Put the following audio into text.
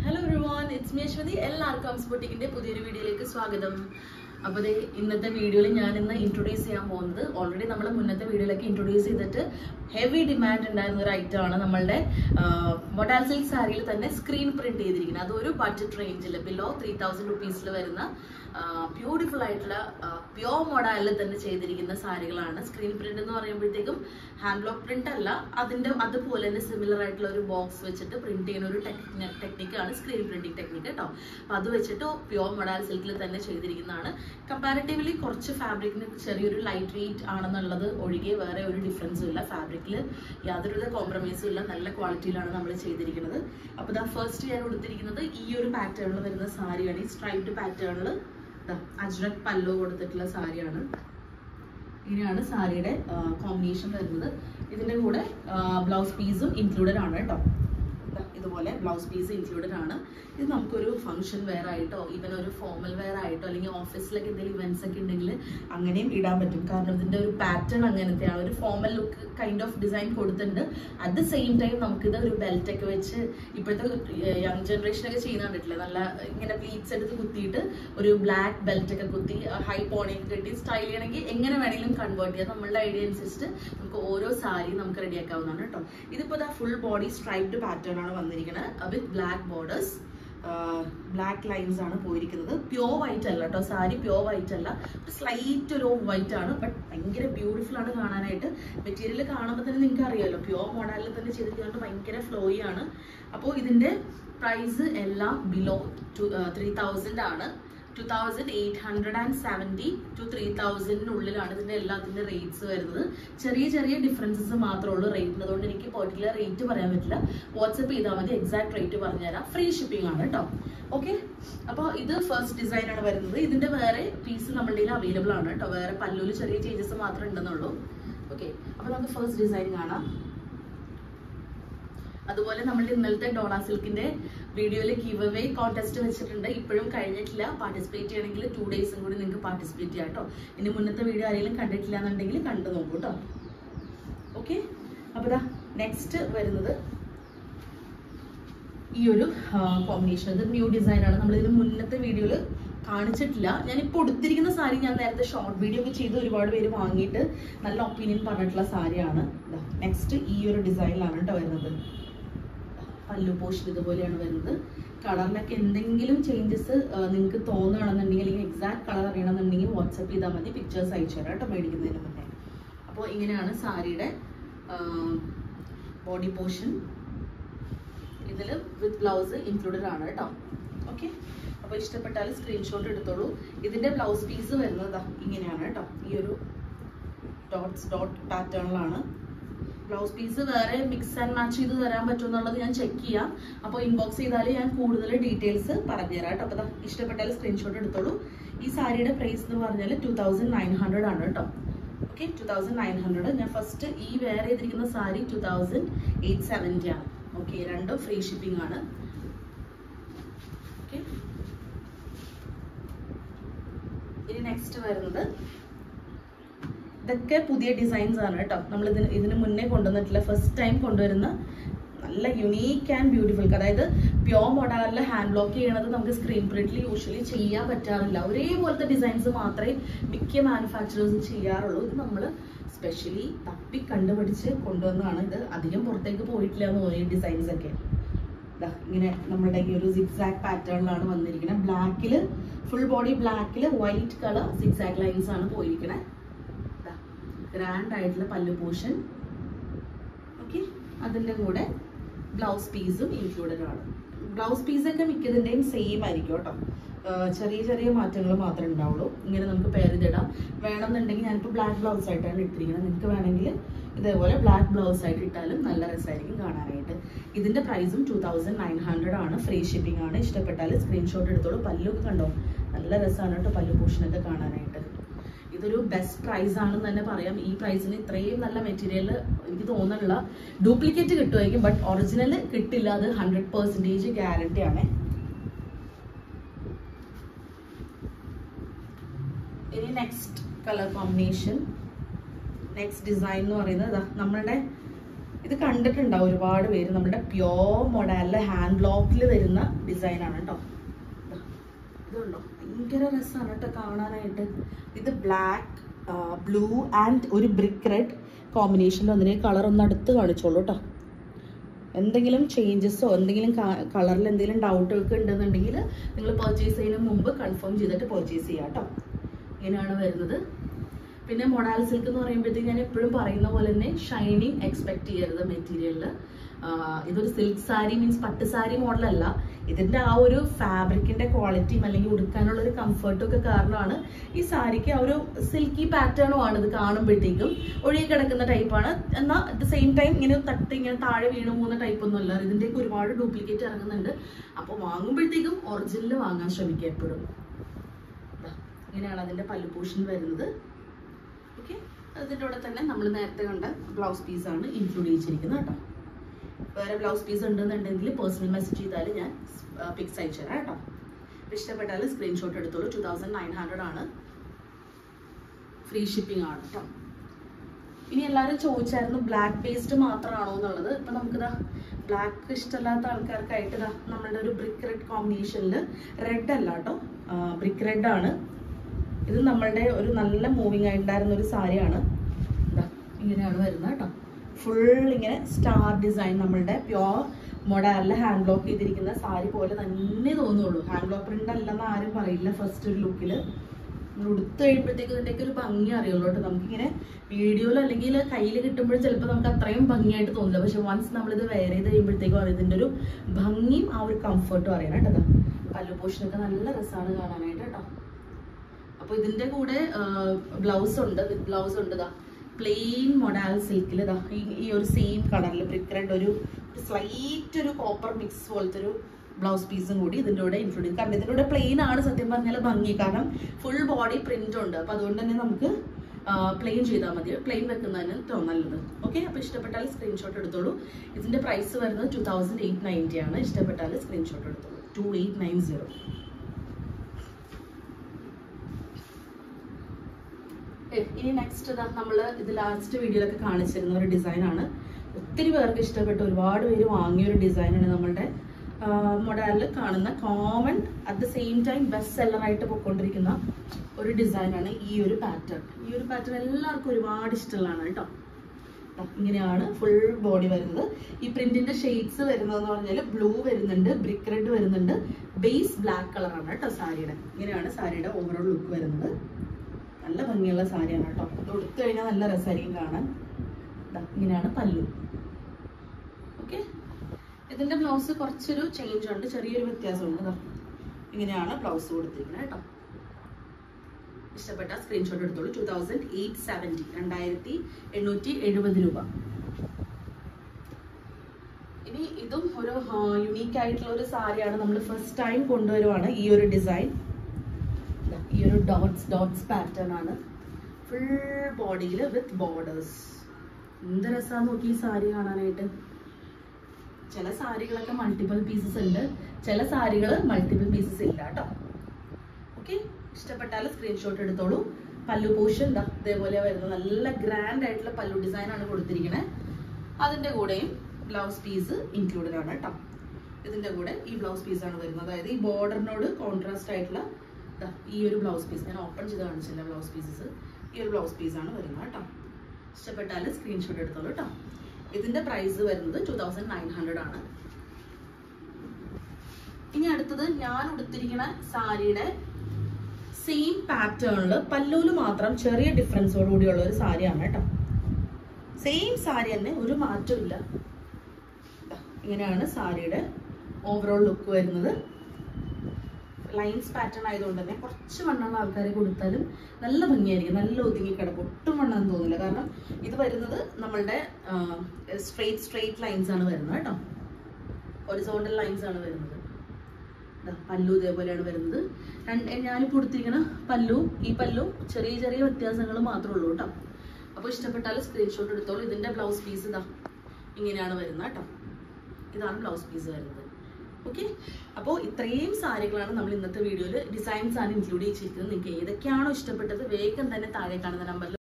hello everyone it's me Aswathy എല്ലാവർക്കും അംസ് ബൊട്ടിക്കിന്റെ പുതിയൊരു വീഡിയോയിലേക്ക് സ്വാഗതം അപ്പോൾ ദേ ഇന്നത്തെ വീഡിയോയിൽ ഞാൻ ഇന്ന് ഇൻട്രൊഡ്യൂസ് ചെയ്യാൻ പോകുന്നത് ഓൾറെഡി നമ്മൾ മുന്നത്തെ വീഡിയോയിലൊക്കെ ഇൻട്രൊഡ്യൂസ് ചെയ്തിട്ട് ഹെവി ഡിമാൻഡ് ഉണ്ടായിരുന്ന ഒരു ഐറ്റം ആണ് നമ്മളുടെ മൊഡാൽ സിൽക്ക് സാരിയിൽ തന്നെ സ്ക്രീൻ പ്രിന്റ് ചെയ്തിരിക്കുന്നത് അതൊരു ബഡ്ജറ്റ് റേഞ്ചിൽ ബിലോ ത്രീ തൗസൻഡ് റുപ്പീസിൽ വരുന്ന ബ്യൂട്ടിഫുൾ ആയിട്ടുള്ള പ്യോർ മൊഡാലിൽ തന്നെ ചെയ്തിരിക്കുന്ന സാരികളാണ് സ്ക്രീൻ പ്രിന്റ് എന്ന് പറയുമ്പോഴത്തേക്കും ഹാൻഡ് ബ്ലോക്ക് പ്രിന്റ് അല്ല അതിന്റെ അതുപോലെ തന്നെ സിമിലർ ആയിട്ടുള്ള ഒരു ബോക്സ് വെച്ചിട്ട് പ്രിന്റ് ചെയ്യുന്ന ഒരു ടെക്നിക്കാണ് സ്ക്രീൻ പ്രിന്റിംഗ് ടെക്നിക്ക് കേട്ടോ അപ്പൊ അത് വെച്ചിട്ട് പ്യോർ മൊഡാൽ സിൽക്കിൽ തന്നെ ചെയ്തിരിക്കുന്നതാണ് കമ്പാരിറ്റീവ്ലി കുറച്ച് ഫാബ്രിക്കിന് ചെറിയൊരു ലൈറ്റ് വെയിറ്റ് ആണെന്നുള്ളത് ഒഴികെ വേറെ ഒരു ഡിഫറൻസും ഇല്ല ഫാബ്രിക്കിൽ യാതൊരുവിധ കോംപ്രമൈസും ഇല്ല നല്ല ക്വാളിറ്റിയിലാണ് നമ്മൾ ചെയ്തിരിക്കുന്നത് അപ്പോൾ ദാ ഫസ്റ്റ് ഞാൻ കൊടുത്തിരിക്കുന്നത് ഈ ഒരു പാറ്റേണിൽ വരുന്ന സാരിയാണ് ഈ സ്ട്രൈപ്ഡ് പാറ്റേണിൽ അജ്രക് പല്ലോ കൊടുത്തിട്ടുള്ള സാരിയാണ് ഇങ്ങനെയാണ് സാരിയുടെ കോമ്പിനേഷൻ വരുന്നത് ഇതിന്റെ കൂടെ ബ്ലൗസ് പീസും ഇൻക്ലൂഡഡ് ആണ് കേട്ടോ ദാ ഇതുപോലെ ബ്ലൗസ് പീസ് ഇൻക്ലൂഡഡ് ആണ് ഇത് നമുക്കൊരു ഫംഗ്ഷൻ വെയർ ആയിട്ടോ ഈവൻ ഒരു ഫോമൽ വെയർ ആയിട്ടോ അല്ലെങ്കിൽ ഓഫീസിലൊക്കെ എന്തെങ്കിലും ഇവന്റ്സ് ഒക്കെ ഉണ്ടെങ്കിൽ അങ്ങനെയും ഇടാൻ പറ്റും കാരണം ഇതിന്റെ ഒരു പാറ്റേൺ അങ്ങനത്തെയാണ് ഒരു formal look kind of design കൊടുത്തിട്ടുണ്ട് അറ്റ് ദ സെയിം ടൈം നമുക്കിത് ഒരു ബെൽറ്റ് ഒക്കെ വെച്ച് ഇപ്പോഴത്തെ യങ് ജനറേഷൻ ഒക്കെ ചെയ്യുന്ന കണ്ടിട്ടില്ലേ നല്ല ഇങ്ങനെ പ്ലീറ്റ്സ് എടുത്ത് കുത്തിയിട്ട് ഒരു ബ്ലാക്ക് ബെൽറ്റ് ഒക്കെ കുത്തി ഹൈ പോണിയൊക്കെ കെട്ടി സ്റ്റൈൽ ചെയ്യണമെങ്കിൽ എങ്ങനെ വേണമെങ്കിലും കൺവേർട്ട് ചെയ്യാം നമ്മളുടെ ഐഡിയ അനുസരിച്ചിട്ട് നമുക്ക് ഓരോ സാരി നമുക്ക് റെഡിയാക്കാവുന്നതാണ് കേട്ടോ ഇതിപ്പോൾ ഇതാ ഫുൾ ബോഡി സ്ട്രൈപ്ഡ് പാറ്റേൺ ആണ് വന്നിരിക്കുന്നത് with black borders black lines ആണ് പോയിരിക്കുന്നത് പ്യോർ വൈറ്റ് അല്ല കേട്ടോ സാരി പ്യോർ വൈറ്റ് അല്ല സ്ലൈറ്റ് ഒരു വൈറ്റ് ആണ് ബട്ട് ഭയങ്കര ബ്യൂട്ടിഫുൾ ആണ് കാണാനായിട്ട് മെറ്റീരിയൽ കാണുമ്പോൾ തന്നെ നിങ്ങൾക്ക് അറിയാമല്ലോ പ്യോർ മോഡലിൽ തന്നെ ചെയ്തിരിക്കുന്നത് ഭയങ്കര ഫ്ലോയി ആണ് അപ്പോൾ ഇതിന്റെ പ്രൈസ് എല്ലാം ബിലോ ടു ത്രീ തൗസൻഡ് ആണ് two thousand eight hundred and seventy to three തൗസൻഡിനുള്ളിലാണ് ഇതിന്റെ എല്ലാത്തിന്റെ റേറ്റ്സ് വരുന്നത് ചെറിയ ചെറിയ ഡിഫറൻസസ് മാത്രമേ ഉള്ളൂ റേറ്റിന് അതുകൊണ്ട് എനിക്ക് പെർട്ടിക്കുലർ റേറ്റ് പറയാൻ പറ്റില്ല വാട്സപ്പ് ചെയ്താൽ മതി എക്സാക്ട് റേറ്റ് പറഞ്ഞുതരാം ഫ്രീ ഷിപ്പിംഗ് ആണ് കേട്ടോ ഓക്കെ അപ്പോൾ ഇത് ഫസ്റ്റ് ഡിസൈൻ ആണ് വരുന്നത് ഇതിന്റെ വേറെ പീസ് നമ്മളുടെ അവൈലബിൾ ആണ് കേട്ടോ വേറെ പല്ലൂല് ചെറിയ ചേഞ്ചസ് മാത്രമേ ഉണ്ടെന്നുള്ളൂ ഓക്കെ അപ്പോൾ നമുക്ക് ഫസ്റ്റ് ഡിസൈൻ കാണാം അതുപോലെ നമ്മൾ ഇന്നലത്തെ ഡോണ സിൽക്കിന്റെ വീഡിയോയിൽ ഗീവ് അവേ കോntest വെച്ചിട്ടുണ്ട് ഇപ്പോഴും കഴിഞ്ഞിട്ടില്ല പാർട്ടിസിപ്പേറ്റ് ചെയ്യണമെങ്കിൽ ടു ഡേയ്സും കൂടി നിങ്ങൾക്ക് പാർട്ടിസിപ്പേറ്റ് ചെയ്യാം കേട്ടോ ഇനി മുന്നത്തെ വീഡിയോ ആരെങ്കിലും കണ്ടിട്ടില്ല എന്നുണ്ടെങ്കിൽ കണ്ടു നോക്കൂ കേട്ടോ ഓക്കെ അപ്പോൾ ഇതാ നെക്സ്റ്റ് വരുന്നത് ഈ ഒരു കോമ്പിനേഷൻ ഇത് ന്യൂ ഡിസൈൻ ആണ് നമ്മൾ ഇതിന് മുന്നത്തെ വീഡിയോയിൽ കാണിച്ചിട്ടില്ല ഞാനിപ്പോൾ ഉടുത്തിരിക്കുന്ന സാരി ഞാൻ നേരത്തെ ഷോർട്ട് വീഡിയോ ഒക്കെ ചെയ്ത് ഒരുപാട് പേര് വാങ്ങിയിട്ട് നല്ല ഒപ്പീനിയൻ പറഞ്ഞിട്ടുള്ള സാരിയാണ് നെക്സ്റ്റ് ഈ ഒരു ഡിസൈനിലാണ് കേട്ടോ വരുന്നത് പല്ലു പോഷൻ ഇതുപോലെയാണ് വരുന്നത് കളറിലൊക്കെ എന്തെങ്കിലും ചേഞ്ചസ് നിങ്ങൾക്ക് തോന്നുകയാണെന്നുണ്ടെങ്കിൽ അല്ലെങ്കിൽ എക്സാക്ട് കളർ അറിയണമെന്നുണ്ടെങ്കിൽ വാട്സപ്പ് ചെയ്താൽ മതി പിക്ചേഴ്സ് അയച്ചു തരാം കേട്ടോ മേടിക്കുന്നതിന് മുന്നേ അപ്പോൾ ഇങ്ങനെയാണ് സാരിയുടെ ബോഡി പോർഷൻ ഇതിൽ വിത്ത് ബ്ലൗസ് ഇൻക്ലൂഡഡ് ആണ് കേട്ടോ ഓക്കെ അപ്പോൾ ഇഷ്ടപ്പെട്ടാൽ സ്ക്രീൻഷോട്ട് എടുത്തോളൂ ഇതിന്റെ ബ്ലൗസ് പീസ് വരുന്നത് ഇങ്ങനെയാണ് കേട്ടോ ഈ ഒരു ഡോട്ട്സ് ഡോട്ട് പാറ്റേണിലാണ് ബ്ലൗസ് പീസ് വേറെ മിക്സ് ആൻഡ് മാച്ച് ചെയ്ത് തരാൻ പറ്റുമെന്നുള്ളത് ഞാൻ ചെക്ക് ചെയ്യാം അപ്പോൾ ഇൻബോക്സ് ചെയ്താൽ ഞാൻ കൂടുതൽ ഡീറ്റെയിൽസ് പറഞ്ഞുതരാം കേട്ടോ അപ്പോൾ ഇഷ്ടപ്പെട്ടാൽ സ്ക്രീൻഷോട്ട് എടുത്തോളൂ ഈ സാരിയുടെ പ്രൈസ് എന്ന് പറഞ്ഞാൽ ടു തൗസൻഡ് നയൻ ഹൺഡ്രഡ് ആണ് കേട്ടോ okay two thousand nine hundred ഞാൻ ഫസ്റ്റ് ഈ വേറെ ചെയ്തിരിക്കുന്ന sari two thousand eight seventy ആണ് ഓക്കെ രണ്ടും ഫ്രീ ഷിപ്പിംഗ് ആണ് ഓക്കെ ഇനി നെക്സ്റ്റ് വരുന്നത് ഇതൊക്കെ പുതിയ ഡിസൈൻസ് ആണ് കേട്ടോ നമ്മൾ ഇതിന് ഇതിന് മുന്നേ കൊണ്ടുവന്നിട്ടില്ല ഫസ്റ്റ് ടൈം കൊണ്ടുവരുന്ന നല്ല യുണീക്ക് ആൻഡ് ബ്യൂട്ടിഫുൾ അതായത് പ്യോർ മോഡലിൽ ഹാൻഡ് ബ്ലോക്ക് ചെയ്യണത് നമുക്ക് സ്ക്രീൻ പ്രിന്റിൽ യൂഷ്വലി ചെയ്യാൻ പറ്റാറില്ല ഒരേപോലത്തെ ഡിസൈൻസ് മാത്രമേ മിക്ക മാനുഫാക്ചറേഴ്സും ചെയ്യാറുള്ളൂ ഇത് നമ്മൾ സ്പെഷ്യലി തപ്പി കണ്ടുപിടിച്ച് കൊണ്ടുവന്നതാണ് ഇത് അധികം പുറത്തേക്ക് പോയിട്ടില്ല എന്ന് തോന്നി ഡിസൈൻസ് ഒക്കെ ഇങ്ങനെ നമ്മുടെ ഈ ഒരു സിക്സാക് പാറ്റേണിലാണ് വന്നിരിക്കുന്നത് ബ്ലാക്കിൽ ഫുൾ ബോഡി ബ്ലാക്കിൽ വൈറ്റ് കളർ സിക്സാക് ലൈൻസ് ആണ് പോയിരിക്കുന്നത് ഗ്രാൻഡ് ആയിട്ടുള്ള പല്ലു പോർഷൻ ഓക്കെ അതിൻ്റെ കൂടെ ബ്ലൗസ് പീസും ഇൻക്ലൂഡഡ് ആണ് ബ്ലൗസ് പീസൊക്കെ മിക്കതിൻ്റെയും സെയിം ആയിരിക്കും കേട്ടോ ചെറിയ ചെറിയ മാറ്റങ്ങൾ മാത്രമേ ഉണ്ടാവുള്ളൂ ഇങ്ങനെ നമുക്ക് പേരിതിടാം വേണമെന്നുണ്ടെങ്കിൽ ഞാനിപ്പോൾ ബ്ലാക്ക് ബ്ലൗസ് ആയിട്ടാണ് ഇട്ടിരിക്കുന്നത് നിങ്ങൾക്ക് വേണമെങ്കിൽ ഇതേപോലെ ബ്ലാക്ക് ബ്ലൗസ് ആയിട്ട് ഇട്ടാലും നല്ല രസമായിരിക്കും കാണാനായിട്ട് ഇതിൻ്റെ പ്രൈസും ടു തൗസൻഡ് നയൻ ഹൺഡ്രഡ് ആണ് ഫ്രീ ഷിപ്പിംഗ് ആണ് ഇഷ്ടപ്പെട്ടാൽ സ്ക്രീൻഷോട്ട് എടുത്തോളൂ പല്ലൊക്കെ കണ്ടോ നല്ല രസമാണ് കേട്ടോ പല്ലു പോർഷനൊക്കെ കാണാനായിട്ട് ഇതൊരു ബെസ്റ്റ് പ്രൈസ് ആണെന്ന് തന്നെ പറയാം ഈ പ്രൈസിന് ഇത്രയും നല്ല മെറ്റീരിയൽ എനിക്ക് തോന്നുന്നില്ല ഡ്യൂപ്ലിക്കേറ്റ് കിട്ടുമായിരിക്കും ബട്ട് ഒറിജിനൽ കിട്ടില്ല അത് ഹൺഡ്രഡ് പെർസെൻറ്റേജ് ഗ്യാരണ്ടി ആണ് ഇനി next colour combination next design എന്ന് പറയുന്നത് നമ്മളുടെ ഇത് കണ്ടിട്ടുണ്ടാവും ഒരുപാട് പേര് നമ്മുടെ പ്യോർ മൊഡാലില് ഹാൻഡ് ബ്ലോക്കിൽ വരുന്ന ഡിസൈൻ ആണ് കേട്ടോ ദാ, ഇതുണ്ടോ ഭയങ്കര രസമാണ് കേട്ടോ കാണാനായിട്ട് ഇത് ബ്ലാക്ക് ബ്ലൂ ആൻഡ് ഒരു ബ്രിക്ക് റെഡ് കോമ്പിനേഷനിൽ വന്നിട്ട് കളർ ഒന്ന് അടുത്ത് കാണിച്ചോളൂ കേട്ടോ എന്തെങ്കിലും ചേഞ്ചസോ എന്തെങ്കിലും കളറിൽ എന്തെങ്കിലും ഡൗട്ടുകൾക്ക് ഉണ്ടെന്നുണ്ടെങ്കിൽ നിങ്ങൾ പർച്ചേസ് ചെയ്യുന്നതിന് മുമ്പ് കൺഫേം ചെയ്തിട്ട് പർച്ചേസ് ചെയ്യാം കേട്ടോ ഇങ്ങനെയാണ് വരുന്നത് പിന്നെ മൊഡാൽ സിൽക്ക് എന്ന് പറയുമ്പോഴത്തേക്ക് ഞാൻ എപ്പോഴും പറയുന്ന പോലെ തന്നെ ഷൈനിങ് എക്സ്പെക്ട് ചെയ്യരുത് മെറ്റീരിയലിൽ ഇതൊരു സിൽക്ക് സാരി മീൻസ് പട്ട് സാരി മോഡലല്ല ഇതിന്റെ ആ ഒരു ഫാബ്രിക്കിന്റെ ക്വാളിറ്റിയും അല്ലെങ്കിൽ ഉടുക്കാനുള്ള ഒരു കംഫർട്ടും ഒക്കെ കാരണമാണ് ഈ സാരിക്ക് ആ ഒരു സിൽക്കി പാറ്റേണും ആണ് ഇത് കാണുമ്പോഴത്തേക്കും ഒഴുകി കിടക്കുന്ന ടൈപ്പാണ് എന്നാൽ അറ്റ് ദ സെയിം ടൈം ഇങ്ങനെ തട്ട് ഇങ്ങനെ താഴെ വീണു പോകുന്ന ടൈപ്പ് ഒന്നും അല്ല ഇതിന്റെയൊക്കെ ഒരുപാട് ഡ്യൂപ്ലിക്കേറ്റ് ഇറങ്ങുന്നുണ്ട് അപ്പോൾ വാങ്ങുമ്പോഴത്തേക്കും ഒറിജിനൽ വാങ്ങാൻ ശ്രമിക്കുക എപ്പോഴും ദാ, ഇങ്ങനെയാണ് അതിന്റെ പല്ലു പോർഷൻ വരുന്നത് ഓക്കെ അതിൻ്റെ കൂടെ തന്നെ നമ്മൾ നേരത്തെ കണ്ട ബ്ലൗസ് പീസാണ് ഇൻക്ലൂഡ് ചെയ്തിരിക്കുന്നത് കേട്ടോ വേറെ ബ്ലൗസ് പീസ് ഉണ്ടെന്നുണ്ടെങ്കിൽ പേഴ്സണൽ മെസ്സേജ് ചെയ്താൽ ഞാൻ പിക്സ് അയച്ചു തരാം കേട്ടോ ഇഷ്ടപ്പെട്ടാൽ സ്ക്രീൻഷോട്ട് എടുത്തോളൂ ടു തൗസൻഡ് നയൻ ഹൺഡ്രഡ് ആണ് ഫ്രീ ഷിപ്പിംഗ് ആണ് കേട്ടോ ഇനി എല്ലാവരും ചോദിച്ചായിരുന്നു ബ്ലാക്ക് പേസ്റ്റ് മാത്രമാണോ എന്നുള്ളത് ഇപ്പൊ നമുക്കിതാ ബ്ലാക്ക് ഇഷ്ടമല്ലാത്ത ആൾക്കാർക്കായിട്ട് ഇതാ നമ്മളുടെ ഒരു ബ്രിക്ക് റെഡ് കോമ്പിനേഷനിൽ റെഡ് അല്ല കേട്ടോ ബ്രിക്ക് റെഡ് ആണ് ഇത് നമ്മളുടെ ഒരു നല്ല മൂവിങ് ആയിട്ടുണ്ടായിരുന്ന ഒരു സാരിയാണ് ഇതാ ഇങ്ങനെയാണ് വരുന്നത് കേട്ടോ ഫുൾ ഇങ്ങനെ സ്റ്റാർ ഡിസൈൻ നമ്മളുടെ പ്യോർ മൊഡാലിൽ ഹാൻഡ് ബ്ലോക്ക് ചെയ്തിരിക്കുന്ന സാരി പോലെ തന്നെ തോന്നുള്ളൂ ഹാൻഡ് ബ്ലോക്ക് പ്രിന്റ് അല്ലെന്ന് ആരും പറയില്ല ഫസ്റ്റ് ഒരു ലുക്കിൽ നമ്മൾ ഉടുത്ത് കഴിയുമ്പോഴത്തേക്കും ഇതിൻ്റെയൊക്കെ ഒരു ഭംഗി അറിയുള്ളൂ കേട്ടോ നമുക്കിങ്ങനെ വീഡിയോയിൽ അല്ലെങ്കിൽ കയ്യിൽ കിട്ടുമ്പോൾ ചിലപ്പോൾ നമുക്ക് അത്രയും ഭംഗിയായിട്ട് തോന്നില്ല പക്ഷെ വൺസ് നമ്മളിത് വെയർ ചെയ്ത് കഴിയുമ്പോഴത്തേക്കും അത് ഇതിൻ്റെ ഒരു ഭംഗിയും ആ ഒരു കംഫർട്ടും അറിയണം കേട്ടോ പല്ലു പോഷനൊക്കെ നല്ല രസമാണ് കാണാനായിട്ട് കേട്ടോ അപ്പൊ ഇതിന്റെ കൂടെ ബ്ലൗസ് ഉണ്ട് വിത്ത് ബ്ലൗസ് ഉണ്ട് ഇതാ പ്ലെയിൻ മൊഡാൽ സിൽക്കിൽ ഇതാ ഈ- ഈ ഒരു സെയിം കളറിൽ ബ്രിക്ക് റെഡ് ഒരു സ്ലൈറ്റ് ഒരു കോപ്പർ മിക്സ് പോലത്തെ ഒരു ബ്ലൗസ് പീസും കൂടി ഇതിന്റെ കൂടെ ഇൻക്ലൂഡ് ചെയ്യും കാരണം ഇതിന്റെ കൂടെ പ്ലെയിൻ ആണ് സത്യം പറഞ്ഞാൽ ഭംഗി കാരണം ഫുൾ ബോഡി പ്രിന്റ് ഉണ്ട് അപ്പൊ അതുകൊണ്ട് തന്നെ നമുക്ക് പ്ലെയിൻ ചെയ്താൽ മതി പ്ലെയിൻ വെക്കുന്നതിന് ട്ടോ നല്ലത് ഓക്കെ അപ്പൊ ഇഷ്ടപ്പെട്ടാൽ സ്ക്രീൻഷോട്ട് എടുത്തോളൂ ഇതിന്റെ പ്രൈസ് വരുന്നത് ടു തൗസൻഡ് എയ്റ്റ് നയൻറ്റി ആണ് ഇഷ്ടപ്പെട്ടാൽ സ്ക്രീൻഷോട്ട് എടുത്തോളൂ ടു എയ്റ്റ് നയൻ സീറോ ഏ, ഇനി നെക്സ്റ്റ് ഇതാ നമ്മൾ ഇത് ലാസ്റ്റ് വീഡിയോയിലൊക്കെ കാണിച്ചിരുന്ന ഒരു ഡിസൈൻ ആണ് ഒത്തിരി പേർക്ക് ഇഷ്ടപ്പെട്ട ഒരുപാട് പേര് വാങ്ങിയ ഒരു ഡിസൈനാണ് നമ്മളുടെ മൊഡാലിൽ കാണുന്ന common at the same time best seller ആയിട്ട് പൊയ്ക്കൊണ്ടിരിക്കുന്ന ഒരു ഡിസൈനാണ് ഈ ഒരു പാറ്റേൺ ഈ ഒരു പാറ്റേൺ എല്ലാവർക്കും ഒരുപാട് ഇഷ്ടമുള്ളതാണ് കേട്ടോ ദാ ഇങ്ങനെയാണ് ഫുൾ ബോഡി വരുന്നത് ഈ പ്രിന്റിന്റെ ഷെയ്ഡ്സ് വരുന്നതെന്ന് പറഞ്ഞാൽ ബ്ലൂ വരുന്നുണ്ട് ബ്രിക്ക് റെഡ് വരുന്നുണ്ട് ബേസ് ബ്ലാക്ക് കളറാണ് കേട്ടോ സാരിയുടെ ഇങ്ങനെയാണ് സാരിയുടെ ഓവറോൾ ലുക്ക് വരുന്നത് നല്ല ഭംഗിയുള്ള സാരിയാണ് കേട്ടോ ഇത് ഉടുത്തു കഴിഞ്ഞാൽ നല്ല രസമായിരിക്കും കാണാൻ ദാ ഇങ്ങനെയാണ് പല്ലു ഓക്കെ ഇതിന്റെ ബ്ലൗസ് കുറച്ചൊരു ചേഞ്ച് ഉണ്ട് ചെറിയൊരു വ്യത്യാസമുണ്ട് ദാ ഇങ്ങനെയാണ് ബ്ലൗസ് കൊടുത്തിരിക്കുന്നത് കേട്ടോ ഇഷ്ടപ്പെട്ട സ്ക്രീൻഷോട്ട് എടുത്തോളൂ ടൂ തൗസൻഡ് എയ്റ്റ് സെവൻറ്റി രണ്ടായിരത്തി എണ്ണൂറ്റി എഴുപത് രൂപ ഇനി ഇതും ഒരു യുണീക്ക് ആയിട്ടുള്ള ഒരു സാരിയാണ് നമ്മൾ ഫസ്റ്റ് ടൈം കൊണ്ടുവരുവാണ് ഈ ഒരു ഡിസൈൻ ഈ ഒരു ഡോട്ട്സ് ഡോട്ട്സ് പാറ്റേൺ ആണ് ഫുൾ ബോഡിയിൽ വിത്ത് ബോർഡേഴ്സ് എന്ത് രസമാണ് നോക്കി ഈ സാരി കാണാനായിട്ട് ചില സാരികളൊക്കെ മൾട്ടിപ്പിൾ പീസസ് ഉണ്ട് ചില സാരികൾ മൾട്ടിപ്പിൾ പീസസ് ഇല്ല കേട്ടോ ഓക്കെ ഇഷ്ടപ്പെട്ടാൽ സ്ക്രീൻഷോട്ട് എടുത്തോളൂ പല്ലു പോർഷൻ ഇതാ ഇതേപോലെ വരുന്നത് നല്ല ഗ്രാൻഡ് ആയിട്ടുള്ള പല്ലു ഡിസൈൻ ആണ് കൊടുത്തിരിക്കുന്നത് അതിന്റെ കൂടെയും ബ്ലൗസ് പീസ് ഇൻക്ലൂഡഡ് ആണ് കേട്ടോ ഇതിന്റെ കൂടെ ഈ ബ്ലൗസ് പീസ് ആണ് വരുന്നത് അതായത് ഈ ബോർഡറിനോട് കോൺട്രാസ്റ്റ് ആയിട്ടുള്ള ദാ ഈ ഒരു ബ്ലൗസ് പീസ് ഞാൻ ഓപ്പൺ ചെയ്ത് കാണിച്ചില്ല ബ്ലൗസ് പീസസ് ഈ ഒരു ബ്ലൗസ് പീസ് ആണ് വരുന്നത് കേട്ടോ ഇഷ്ടപ്പെട്ടാൽ സ്ക്രീൻഷോട്ട് എടുത്തോളൂ കേട്ടോ ഇതിന്റെ പ്രൈസ് വരുന്നത് ടു തൗസൻഡ് നയൻ ഹൺഡ്രഡ് ആണ് ഇനി അടുത്തത് ഞാൻ ഉടുത്തിരിക്കുന്ന സാരിയുടെ സെയിം പാറ്റേണിൽ പല്ലൂല് മാത്രം ചെറിയ ഡിഫറൻസോട് കൂടിയുള്ള ഒരു സാരിയാണ് കേട്ടോ സെയിം സാരി തന്നെ ഒരു മാറ്റവും ഇല്ല ദാ, ഇങ്ങനെയാണ് സാരിയുടെ ഓവറോൾ ലുക്ക് വരുന്നത് ലൈൻസ് പാറ്റേൺ ആയതുകൊണ്ട് തന്നെ കുറച്ച് വണ്ണമുള്ള ആൾക്കാരെ കൊടുത്താലും നല്ല ഭംഗിയായിരിക്കും നല്ല ഒതുങ്ങി കിടക്കും ഒട്ടും വണ്ണം തോന്നില്ല കാരണം ഇത് വരുന്നത് നമ്മളുടെ സ്ട്രെയിറ്റ് സ്ട്രെയിറ്റ് ലൈൻസ് ആണ് വരുന്നത് കേട്ടോ ഒറിസോണ്ടൽ ലൈൻസ് ആണ് വരുന്നത് ദാ പല്ലു ഇതേപോലെയാണ് വരുന്നത് രണ്ട് ഞാനിപ്പോൾ കൊടുത്തിരിക്കുന്ന പല്ലു ഈ പല്ലു ചെറിയ ചെറിയ വ്യത്യാസങ്ങൾ മാത്രമേ ഉള്ളൂ കേട്ടോ അപ്പോൾ ഇഷ്ടപ്പെട്ടാൽ സ്ക്രീൻഷോട്ട് എടുത്തോളൂ ഇതിന്റെ ബ്ലൗസ് പീസ് ഇതാ ഇങ്ങനെയാണ് വരുന്നത് കേട്ടോ ഇതാണ് ബ്ലൗസ് പീസ് വരുന്നത് ഓക്കെ അപ്പോൾ ഇത്രയും സാരികളാണ് നമ്മൾ ഇന്നത്തെ വീഡിയോയിൽ ഡിസൈൻസ് ആണ് ഇൻക്ലൂഡ് ചെയ്തിരിക്കുന്നത് നിങ്ങൾക്ക് ഏതൊക്കെയാണോ ഇഷ്ടപ്പെട്ടത് വേഗം തന്നെ താഴെ കാണുന്ന നമ്പറിൽ